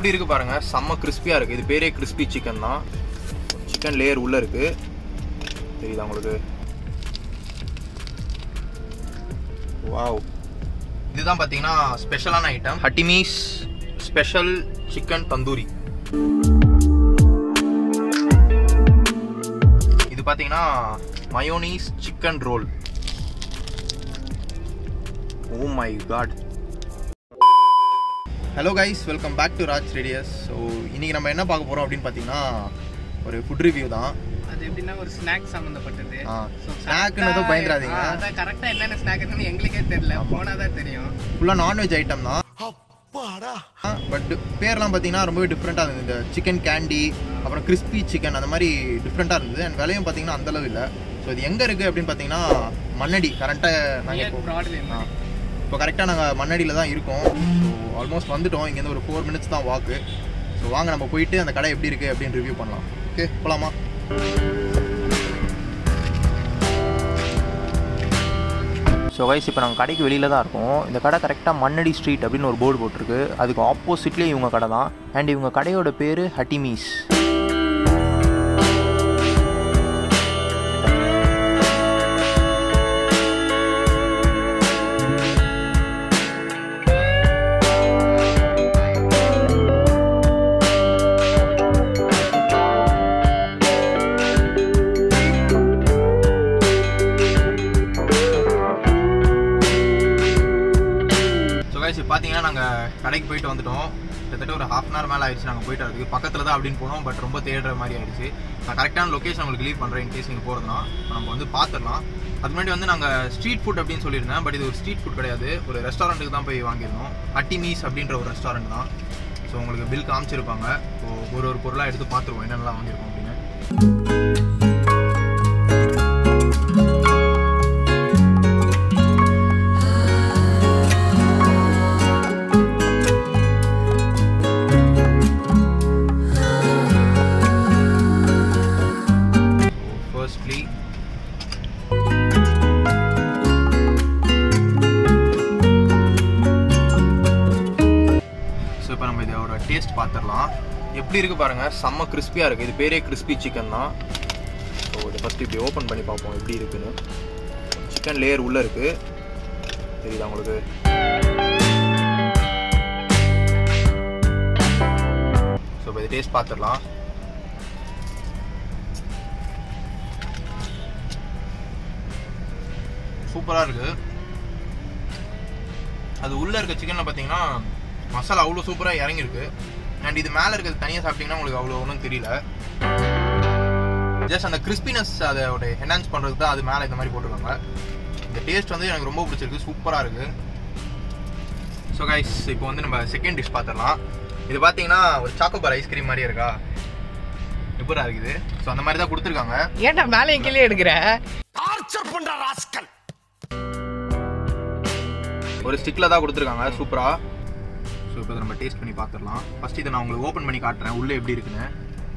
எப்படி இருக்கு பாருங்க செம்ம கிறிஸ்பியா இருக்கு இது பேரே கிறிஸ்பி சிக்கன் தான் சிக்கன் லேயர் உள்ள இருக்கு தெரியுதா உங்களுக்கு வாவ் இதுதான் பார்த்தீங்கன்னா ஸ்பெஷலான ஐட்டம் ஹட்டிமீஸ் ஸ்பெஷல் சிக்கன் தந்தூரி இது பார்த்தீங்கன்னா mayonnaise chicken roll oh my god hello guys welcome back to Raj radius so இன்னைக்கு நம்ம என்ன பார்க்க போகிறோம் அப்படின்னு பார்த்தீங்கன்னா ஒரு ஃபுட் ரிவ்யூ தான் அது எப்படின்னா ஒரு ஸ்நாக் சம்மந்தப்பட்டது ஆ So, ஸ்நாக்னு எதுவும் correct-ஆ- பயந்துடாதீங்க ஆ, அதான் கரெக்டா என்னென்ன ஸ்நாக் இருக்குன்னு எங்களுக்கே தெரியல போனா தான் தெரியும் ஃபுல்லாக நான்வெஜ் ஐட்டம் தான் பட் பேர்லாம் பார்த்தீங்கன்னா ரொம்பவே டிஃப்ரெண்ட்டாக இருந்தது இந்த சிக்கன் கேண்டி அப்புறம் கிறிஸ்பி சிக்கன் அந்த மாதிரி டிஃப்ரெண்ட்டாக இருந்தது அண்ட் விலையும் பார்த்தீங்கன்னா அந்த அளவு இல்லை ஸோ இது எங்கே இருக்குது அப்படின்னு பார்த்தீங்கன்னா மண்ணடி கரெக்டாக நாங்கள் நியர் இப்போ ப்ராட்வே ஆ இப்போ கரெக்டாக நாங்கள் மண்ணடியில் தான் இருக்கோம் ஸோ ஆல்மோஸ்ட் வந்துட்டோம் இங்கேருந்து ஒரு ஃபோர் மினிட்ஸ் தான் வாக்கு ஸோ வாங்க நம்ம போயிட்டு அந்த கடை எப்படி இருக்குது அப்படின்னு ரிவ்யூ பண்ணலாம் ஓகே போகலாமா ஸோ கைஸ் இப்போ நாங்கள் கடைக்கு வெளியில் தான் இருக்கோம் இந்த கடை கரெக்டாக மண்ணடி ஸ்ட்ரீட் அப்படின்னு ஒரு போர்டு போட்டிருக்கு அதுக்கு ஆப்போசிட்லேயே இவங்க கடை தான் அண்ட் இவங்க கடையோட பேர் ஹட்டிமீஸ் ஸோ கைஸ் இப்போ பார்த்தீங்கன்னா நாங்கள் கடைக்கு போயிட்டு வந்துட்டோம் கிட்டத்தட்ட ஒரு ஹாஃப் அன் ஹவர் மேலே ஆயிடுச்சு நாங்கள் போயிட்டு வரதுக்கு பக்கத்தில் தான் அப்படின்னு போனோம் பட் ரொம்ப தேடுற மாதிரி ஆயிடுச்சு நான் கரெக்டான லொக்கேஷன் உங்களுக்கு லீவ் பண்ணுறேன் இன்கேஸ் நீங்கள் போகிறதுனா இப்போ நம்ம வந்து பார்த்துடலாம் அதுக்கு முன்னாடி வந்து நாங்கள் ஸ்ட்ரீட் ஃபுட் அப்படின்னு சொல்லியிருந்தேன் பட் இது ஒரு ஸ்ட்ரீட் ஃபுட் கிடையாது ஒரு ரெஸ்டாரண்ட்டுக்கு தான் போய் வாங்கியிருந்தோம் அட்டி மீஸ் அப்படின்ற ஒரு ரெஸ்டாரண்ட் தான் ஸோ உங்களுக்கு பில் காமிச்சிருப்பாங்க ஸோ ஒரு ஒரு பொருளாக எடுத்து பார்த்துருவோம் என்னென்னலாம் வாங்கியிருக்கோம் அப்படின்னு ஃபர்ஸ்ட்லி ஸோ இப்போ நம்ம இதோட டேஸ்ட் பார்த்துடலாம் எப்படி இருக்கு பாருங்க செம்ம கிறிஸ்பியாக இருக்குது இது பேரே கிறிஸ்பி சிக்கன் தான் ஸோ இதை ஃபஸ்ட்டு இப்படி ஓப்பன் பண்ணி பார்ப்போம் எப்படி இருக்குன்னு சிக்கன் லேயர் உள்ளே இருக்குது தெரியுதா உங்களுக்கு ஸோ இப்போ இது டேஸ்ட் பார்த்துடலாம் சூப்பராக இருக்குது அது உள்ளே இருக்க சிக்கனில் பார்த்தீங்கன்னா மசாலா அவ்வளோ சூப்பராக இறங்கியிருக்கு அண்ட் இது மேலே இருக்கிறது தனியாக சாப்பிட்டீங்கன்னா உங்களுக்கு அவ்வளோ ஒன்றும் தெரியல ஜஸ்ட் அந்த கிறிஸ்பினஸ் அதோட என்ஹான்ஸ் பண்ணுறதுக்கு தான் அது மேலே இந்த மாதிரி போட்டிருக்காங்க இந்த டேஸ்ட் வந்து எனக்கு ரொம்ப பிடிச்சிருக்கு சூப்பராக இருக்குது ஸோ கைஸ் இப்போ வந்து நம்ம செகண்ட் டிஷ் பார்த்துடலாம் இது பார்த்தீங்கன்னா ஒரு சாக்கோபார் ஐஸ்கிரீம் மாதிரி இருக்கா எப்படா இருக்குது ஸோ அந்த மாதிரி தான் கொடுத்துருக்காங்க ஏன்டா மேலே கீழே எடுக்கிற ஒரு ஸ்டிக்கில் தான் கொடுத்துருக்காங்க சூப்பரா ஸோ இப்போ நம்ம டேஸ்ட் பண்ணி பார்த்துடலாம் ஃபர்ஸ்ட் இதை நான் உங்களுக்கு ஓப்பன் பண்ணி காட்டுறேன் உள்ளே எப்படி இருக்குன்னு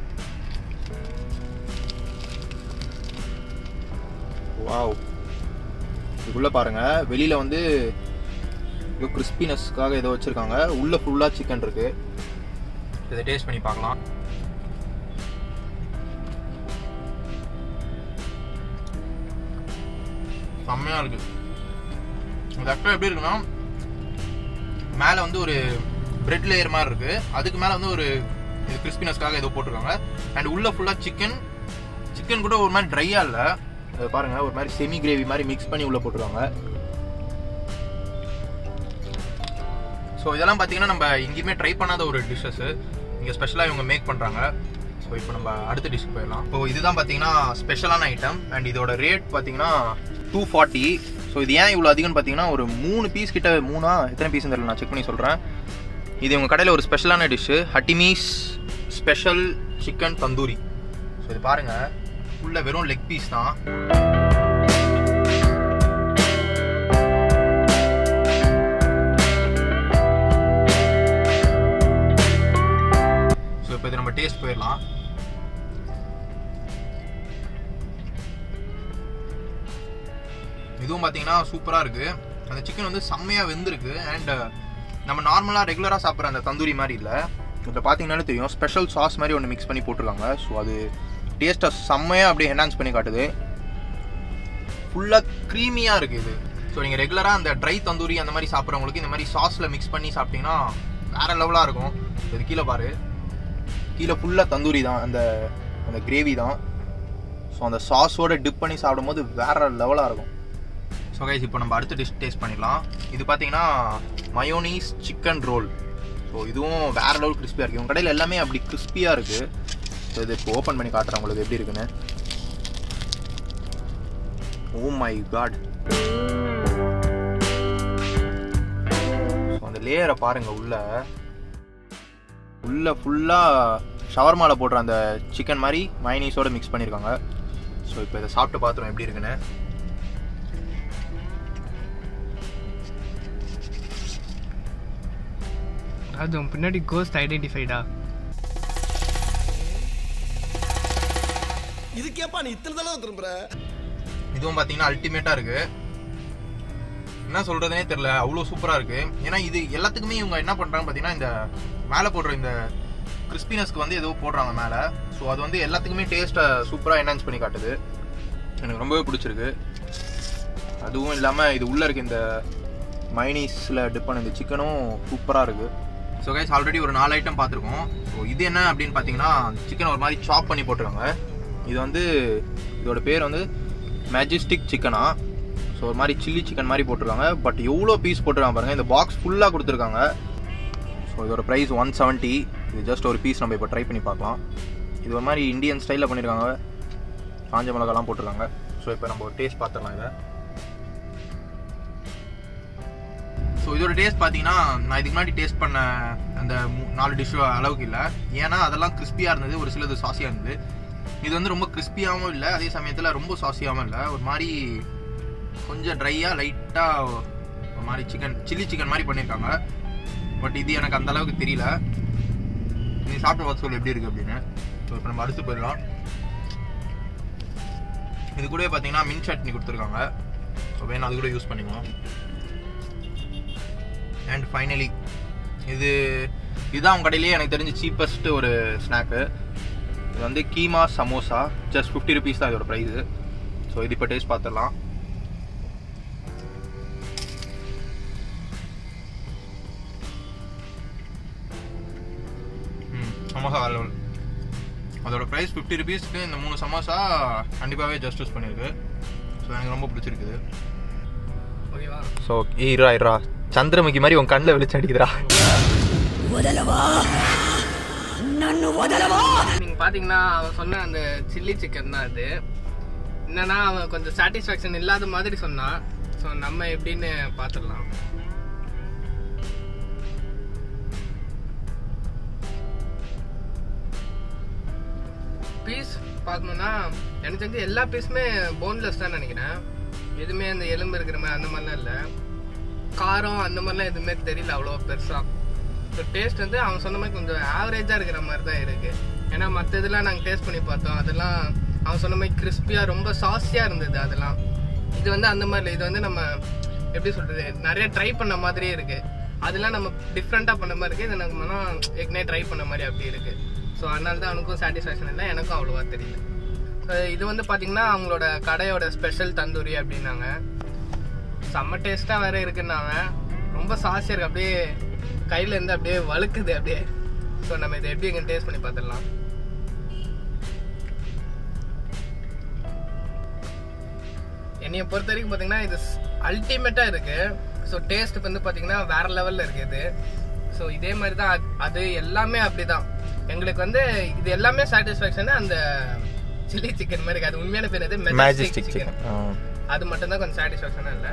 வாவ் இதுக்குள்ளே பாருங்க வெளியில் வந்து ஏதோ கிறிஸ்பினஸ்க்காக ஏதோ வச்சுருக்காங்க உள்ளே ஃபுல்லாக சிக்கன் இருக்கு இதை டேஸ்ட் பண்ணி பார்க்கலாம் செம்மையாக இருக்குது இது ஆக்சுவலாக எப்படி இருக்குன்னா மேலே வந்து ஒரு பிரெட் லேயர் மாதிரி இருக்கு அதுக்கு மேலே வந்து ஒரு இது கிறிஸ்பினஸ்க்காக ஏதோ போட்டிருக்காங்க அண்ட் உள்ள ஃபுல்லாக சிக்கன் சிக்கன் கூட ஒரு மாதிரி ட்ரையாக இல்லை அது பாருங்க ஒரு மாதிரி செமி கிரேவி மாதிரி மிக்ஸ் பண்ணி உள்ள போட்டிருக்காங்க ஸோ இதெல்லாம் பார்த்தீங்கன்னா நம்ம எங்கேயுமே ட்ரை பண்ணாத ஒரு டிஷ்ஷஸ் இங்கே ஸ்பெஷலாக இவங்க மேக் பண்ணுறாங்க ஸோ இப்போ நம்ம அடுத்த டிஷ்க்கு போயிடலாம் இப்போ இதுதான் பார்த்தீங்கன்னா ஸ்பெஷலான ஐட்டம் அண்ட் இதோட ரேட் பார்த்தீங்கன்னா டூ ஃபார்ட்டி ஸோ இது ஏன் இவ்வளோ அதிகம்னு பார்த்தீங்கன்னா ஒரு மூணு பீஸ் கிட்ட மூணா எத்தனை பீஸ் தெரியல நான் செக் பண்ணி சொல்கிறேன் இது உங்கள் கடையில் ஒரு ஸ்பெஷலான டிஷ்ஷு ஹட்டிமீஸ் ஸ்பெஷல் சிக்கன் தந்தூரி ஸோ இது பாருங்கள் ஃபுல்லாக வெறும் லெக் பீஸ் தான் ஸோ இப்போ இது நம்ம டேஸ்ட் போயிடலாம் இதுவும் பார்த்தீங்கன்னா சூப்பராக இருக்குது அந்த சிக்கன் வந்து செம்மையாக வெந்திருக்கு அண்ட் நம்ம நார்மலாக ரெகுலராக சாப்பிட்ற அந்த தந்தூரி மாதிரி இல்லை இதில் பார்த்தீங்கன்னாலே தெரியும் ஸ்பெஷல் சாஸ் மாதிரி ஒன்று மிக்ஸ் பண்ணி போட்டிருக்காங்க ஸோ அது டேஸ்ட்டை செம்மையாக அப்படியே என்ஹான்ஸ் பண்ணி காட்டுது ஃபுல்லாக க்ரீமியாக இருக்குது இது ஸோ நீங்கள் ரெகுலராக அந்த ட்ரை தந்தூரி அந்த மாதிரி சாப்பிட்றவங்களுக்கு இந்த மாதிரி சாஸில் மிக்ஸ் பண்ணி சாப்பிட்டீங்கன்னா வேற லெவலாக இருக்கும் இது கீழே பாரு கீழே ஃபுல்லாக தந்தூரி தான் அந்த அந்த கிரேவி தான் ஸோ அந்த சாஸோட டிப் பண்ணி சாப்பிடும்போது வேற லெவலாக இருக்கும் ஸோ கைஸ் இப்போ நம்ம அடுத்த டிஷ் டேஸ்ட் பண்ணிடலாம் இது பார்த்தீங்கன்னா மயோனீஸ் சிக்கன் ரோல் ஸோ இதுவும் வேற லெவல் கிறிஸ்பியாக இருக்குது உங்கள் கடையில் எல்லாமே அப்படி கிறிஸ்பியாக இருக்குது ஸோ இது இப்போ ஓப்பன் பண்ணி காட்டுறேன் உங்களுக்கு எப்படி இருக்குன்னு ஓ மை காட் ஸோ அந்த லேயரை பாருங்க உள்ள உள்ள ஃபுல்லாக ஷவர்மால போடுற அந்த சிக்கன் மாதிரி மைனீஸோட மிக்ஸ் பண்ணியிருக்காங்க ஸோ இப்போ இதை சாப்பிட்டு பார்த்துருவோம் எப்படி இருக்குன்னு அது உன் பின்னாடி கோஸ்ட் ஐடென்டிஃபைடா இதுக்கேப்பா நீ இத்தனை தடவை திரும்புற இதுவும் பார்த்தீங்கன்னா அல்டிமேட்டாக இருக்கு என்ன சொல்றதுனே தெரியல அவ்வளோ சூப்பராக இருக்கு ஏன்னா இது எல்லாத்துக்குமே இவங்க என்ன பண்ணுறாங்க பார்த்தீங்கன்னா இந்த மேலே போடுற இந்த கிறிஸ்பினஸ்க்கு வந்து ஏதோ போடுறாங்க மேலே ஸோ அது வந்து எல்லாத்துக்குமே டேஸ்ட்டை சூப்பராக என்ஹான்ஸ் பண்ணி காட்டுது எனக்கு ரொம்பவே பிடிச்சிருக்கு அதுவும் இல்லாமல் இது உள்ளே இருக்க இந்த மைனீஸில் டிப் பண்ண இந்த சிக்கனும் சூப்பராக இருக்குது ஸோ கைஸ் ஆல்ரெடி ஒரு நாலு ஐட்டம் பார்த்துருக்கோம் ஸோ இது என்ன அப்படின்னு பார்த்தீங்கன்னா சிக்கன் ஒரு மாதிரி சாப் பண்ணி போட்டிருக்காங்க இது வந்து இதோட பேர் வந்து மேஜிஸ்டிக் சிக்கனா ஸோ ஒரு மாதிரி சில்லி சிக்கன் மாதிரி போட்டிருக்காங்க பட் எவ்வளோ பீஸ் போட்டிருக்காங்க பாருங்க இந்த பாக்ஸ் ஃபுல்லாக கொடுத்துருக்காங்க ஸோ இதோட ப்ரைஸ் ஒன் செவன்ட்டி இது ஜஸ்ட் ஒரு பீஸ் நம்ம இப்போ ட்ரை பண்ணி பார்க்கலாம் இது ஒரு மாதிரி இந்தியன் ஸ்டைலில் பண்ணியிருக்காங்க காஞ்ச மிளகாலாம் போட்டிருக்காங்க ஸோ இப்போ நம்ம ஒரு டேஸ்ட் பார்த்துடலாம் இதை ஸோ இதோட டேஸ்ட் பார்த்தீங்கன்னா நான் இதுக்கு முன்னாடி டேஸ்ட் பண்ண அந்த மூ- நாலு டிஷ் அளவுக்கு இல்லை ஏன்னா அதெல்லாம் கிறிஸ்பியாக இருந்தது ஒரு சிலது சாசியாக இருந்தது இது வந்து ரொம்ப கிறிஸ்பியாகவும் இல்லை அதே சமயத்தில் ரொம்ப சாசியாகவும் இல்லை ஒரு மாதிரி கொஞ்சம் ட்ரையாக லைட்டாக ஒரு மாதிரி சிக்கன் சில்லி சிக்கன் மாதிரி பண்ணியிருக்காங்க பட் இது எனக்கு அந்த அளவுக்கு தெரியல நீ சாப்பிட்டு பார்த்து சொல்லு எப்படி இருக்கு அப்படின்னு ஸோ இப்போ நம்ம அடுத்து போயிடலாம் இது கூடவே பார்த்தீங்கன்னா மின் சட்னி கொடுத்துருக்காங்க ஸோ வேணும் அது கூட யூஸ் பண்ணிக்கலாம் அண்ட் ஃபைனலி இது இதுதான் உங்க கடையிலேயே எனக்கு தெரிஞ்ச சீப்பஸ்ட் ஒரு ஸ்நாக்கு இது வந்து keema samosa just fifty rupees தான் இதோட ப்ரைஸு ஸோ இது இப்போ டேஸ்ட் பார்த்துடலாம் ம், சமோசா வேற level. அதோட ப்ரைஸ் ஃபிஃப்டி ருபீஸ்க்கு இந்த மூணு சமோசா கண்டிப்பாகவே ஜஸ்டிஸ் பண்ணியிருக்கு ஸோ எனக்கு ரொம்ப பிடிச்சிருக்குது ஓகேவா ஸோ ஈரா ஈரா சந்திரமுகி மாதிரி உன் கண்ணில் வெளிச்சம் அடிக்குதுடா நீங்க பாத்தீங்கன்னா அவன் சொன்ன அந்த சில்லி சிக்கன் தான் அது என்னன்னா அவன் கொஞ்சம் சாட்டிஸ்ஃபேக்ஷன் இல்லாத மாதிரி சொன்னான் ஸோ நம்ம எப்படின்னு பார்த்துடலாம் பீஸ் பார்க்கணும்னா எனக்கு தெரிஞ்சு எல்லா பீஸுமே போன்லெஸ் தான் நினைக்கிறேன் எதுவுமே அந்த எலும்பு இருக்கிற மாதிரி அந்த மாதிரிலாம் இல்லை காரம் அந்த மாதிரிலாம் எதுவுமே தெரியல அவ்வளோ பெருசா ஸோ டேஸ்ட் வந்து அவன் சொன்ன மாதிரி கொஞ்சம் ஆவரேஜாக இருக்கிற மாதிரி தான் இருக்கு ஏன்னா மற்ற இதெல்லாம் நாங்கள் டேஸ்ட் பண்ணி பார்த்தோம் அதெல்லாம் அவன் சொன்ன மாதிரி கிறிஸ்பியாக ரொம்ப சாஸியாக இருந்தது அதெல்லாம் இது வந்து அந்த மாதிரி இல்லை இது வந்து நம்ம எப்படி சொல்றது நிறைய ட்ரை பண்ண மாதிரியே இருக்கு அதெல்லாம் நம்ம டிஃப்ரெண்ட்டாக பண்ண மாதிரி இருக்கு இது நம்ம மனம் ஏற்கனவே ட்ரை பண்ண மாதிரி அப்படி இருக்கு ஸோ அதனால தான் அவனுக்கும் சாட்டிஸ்ஃபேக்ஷன் இல்லை எனக்கும் அவ்வளோவா தெரியல அஹ் இது வந்து பார்த்தீங்கன்னா அவங்களோட கடையோட ஸ்பெஷல் தந்தூரி அப்படின்னாங்க செம்ம டேஸ்ட்டாக வேற இருக்குன்னாங்க ரொம்ப சாசியாக இருக்கு அப்படியே கையில இருந்து அப்படியே வழுக்குது அப்படியே ஸோ நம்ம இதை எப்படி எங்க டேஸ்ட் பண்ணி பார்த்துடலாம் என்னைய பொறுத்த வரைக்கும் பார்த்தீங்கன்னா இது அல்டிமேட்டாக இருக்கு ஸோ டேஸ்ட் வந்து பார்த்தீங்கன்னா வேற லெவலில் இருக்கு இது ஸோ இதே மாதிரி தான் அது- அது எல்லாமே அப்படிதான் எங்களுக்கு வந்து இது எல்லாமே சாட்டிஸ்ஃபேக்ஷன் அந்த சில்லி சிக்கன் மாதிரி இருக்கு. அது உண்மையான பேர் எது மேஜிஸ்டிக் சிக்கன் சிக்கன் அது மட்டும் தான் கொஞ்சம் சாட்டிஸ்ஃபேக்ஷனாக இல்லை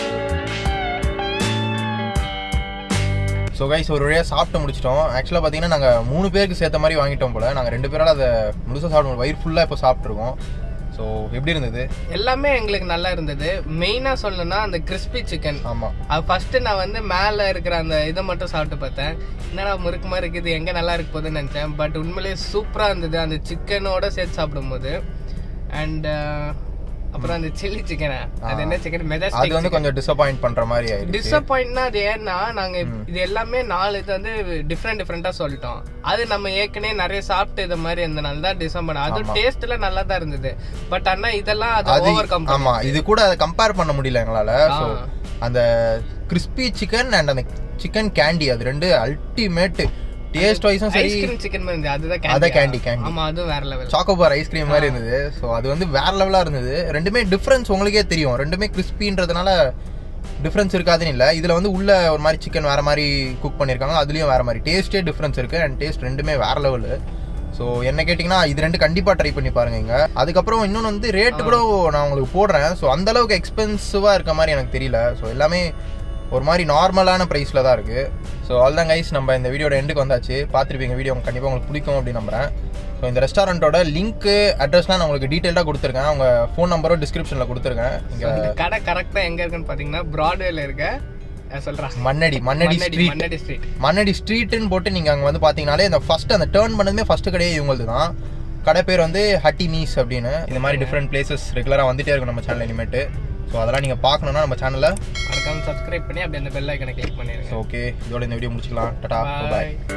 ஸோ கைஸ் ஒரு வழியாக சாப்பிட்டு முடிச்சிட்டோம் ஆக்சுவலாக பார்த்தீங்கன்னா நாங்கள் மூணு பேருக்கு சேர்த்த மாதிரி வாங்கிட்டோம் போல நாங்கள் ரெண்டு பேரால் அதை முழுசாக சாப்பிட வயிறு ஃபுல்லாக இப்போ சாப்பிட்ருக்கோம் ஸோ எப்படி இருந்தது எல்லாமே எங்களுக்கு நல்லா இருந்தது மெயினாக சொல்லணும்னா அந்த கிறிஸ்பி சிக்கன் ஆமாம் அது ஃபர்ஸ்ட் நான் வந்து மேலே இருக்கிற அந்த இதை மட்டும் சாப்பிட்டு பார்த்தேன் என்னடா முறுக்கு மாதிரி இருக்குது எங்கே நல்லா இருக்க போகுதுன்னு நினச்சேன் பட் உண்மையிலேயே சூப்பராக இருந்தது அந்த சிக்கனோட சேர்த்து சாப்பிடும்போது அண்ட் அப்புறம் அந்த சில்லி சிக்கன் அது என்ன சிக்கன் அது மெஜஸ்டிக் வந்து கொஞ்சம் டிசப்பாயிண்ட் பண்ற மாதிரி ஆயிடுச்சு டிசப்பாயிண்ட்னா அது ஏன்னா நாங்க இது எல்லாமே நாலு இது வந்து டிஃப்ரெண்ட் டிஃப்ரெண்டா சொல்லிட்டோம் அது நம்ம ஏற்கனவே நிறைய சாப்பிட்டு இது மாதிரி இருந்தனால தான் டிசப்பாயிண்ட் அது டேஸ்ட்ல நல்லா தான் இருந்தது பட் ஆனா இதெல்லாம் அது அது ஓவர் கம் ஆமா இது கூட அதை கம்பேர் பண்ண முடியல எங்களால ஸோ அந்த கிறிஸ்பி சிக்கன் அண்ட் அந்த சிக்கன் கேண்டி அது ரெண்டு அல்டிமேட் டேஸ்ட் வைஸும் சரி ஐஸ்கிரீம் சிக்கன் மாதிரி இருந்தது அதுதான் அதான் candy. candy, candy. ஆமா அதுவும் வேற லெவல் சாக்கோபார் ஐஸ்கிரீம் மாதிரி இருந்தது ஸோ அது வந்து வேற லெவலா இருந்தது ரெண்டுமே டிஃப்ரென்ஸ் உங்களுக்கே தெரியும் ரெண்டுமே கிறிஸ்பின்றதுனால டிஃப்ரென்ஸ் இருக்காதுன்னு இல்லை இதில் வந்து உள்ள ஒரு மாதிரி சிக்கன் வேற மாதிரி குக் பண்ணியிருக்காங்க அதுலேயும் வேற மாதிரி டேஸ்ட்டே டிஃப்ரென்ஸ் இருக்கு அண்ட் டேஸ்ட் ரெண்டுமே வேற லெவலு ஸோ என்ன கேட்டிங்கன்னா இது ரெண்டு கண்டிப்பாக ட்ரை பண்ணி பாருங்க இங்க அதுக்கப்புறம் இன்னொன்று வந்து ரேட்டு கூட நான் உங்களுக்கு போடுறேன் ஸோ அந்த அளவுக்கு எக்ஸ்பென்சிவாக இருக்க மாதிரி எனக்கு தெரியல ஸோ எல்லாமே ஒரு மாதிரி நார்மலான ப்ரைஸில் தான் இருக்குது ஸோ தான் கைஸ் நம்ம இந்த வீடியோட எண்டுக்கு வந்தாச்சு பார்த்துருப்பீங்க வீடியோ கண்டிப்பாக உங்களுக்கு பிடிக்கும் அப்படின்னு நம்புறேன் ஸோ இந்த ரெஸ்டாரண்ட்டோட லிங்க்கு அட்ரஸ்லாம் நான் உங்களுக்கு டீட்டெயிலாக கொடுத்துருக்கேன் அவங்க ஃபோன் நம்பரும் டிஸ்கிரிப்ஷனில் கொடுத்துருக்கேன் இங்கே இந்த கடை கரெக்டா எங்க இருக்குன்னு பாத்தீங்கன்னா பிராட்வேல இருக்க நான் சொல்றேன் மண்ணடி மண்ணடி ஸ்ட்ரீட் மண்ணடி ஸ்ட்ரீட் மண்ணடி ஸ்ட்ரீட்னு போட்டு நீங்கள் அங்கே வந்து பார்த்தீங்கனாலே இந்த ஃபர்ஸ்ட் அந்த டேர்ன் பண்ணதுமே ஃபர்ஸ்ட் கடையே இவங்களது தான் கடை பேர் வந்து ஹட்டி மீஸ் அப்படின்னு இந்த மாதிரி டிஃப்ரெண்ட் பிளேசஸ் ரெகுலராக வந்துட்டே இருக்கும் நம்ம சேனல் இனிமேட்டு ஸோ அதெல்லாம் நீங்கள் பார்க்கணுன்னா நம்ம சேனலில் மறக்காம சப்ஸ்கிரைப் பண்ணி அப்படியே அந்த பெல் ஐக்கனை கிளிக் பண்ணிருங்க ஓகே இதோட இந்த வீடியோ முடிச்சுக்கலாம் டாடா பாய் பாய்